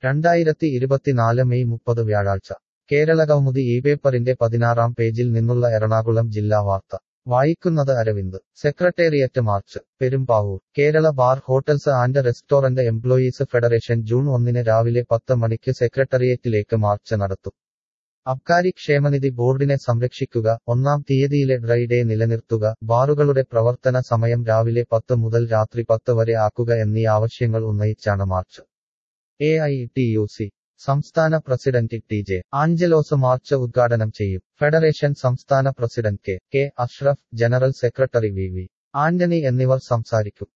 രണ്ടായിരത്തി ഇരുപത്തിനാല് മെയ് മുപ്പത് വ്യാഴാഴ്ച കേരളകൗമുദി ഈ പേപ്പറിന്റെ പതിനാറാം പേജിൽ നിന്നുള്ള എറണാകുളം ജില്ലാ വാർത്ത വായിക്കുന്നത് Aravind secretariat March Perumbavoor Kerala bar hotels and restaurant employees federation June ഒന്നിന് രാവിലെ പത്ത് മണിക്ക് സെക്രട്ടേറിയറ്റിലേക്ക് മാർച്ച് നടത്തും അബ്കാരി ക്ഷേമനിധി ബോർഡിനെ സംരക്ഷിക്കുക ഒന്നാം തീയതിയിലെ ഡ്രൈ ഡേ നിലനിർത്തുക ബാറുകളുടെ പ്രവർത്തന സമയം രാവിലെ പത്ത് മുതൽ രാത്രി പത്ത് വരെ ആക്കുക എന്നീ ആവശ്യങ്ങൾ ഉന്നയിച്ചാണ് march A I T U C സംസ്ഥാന president T J Anjalose march ഉദ്ഘാടനം ചെയ്യും ഫെഡറേഷൻ സംസ്ഥാന president K K Ashraf general secretary V V Antony എന്നിവർ സംസാരിക്കും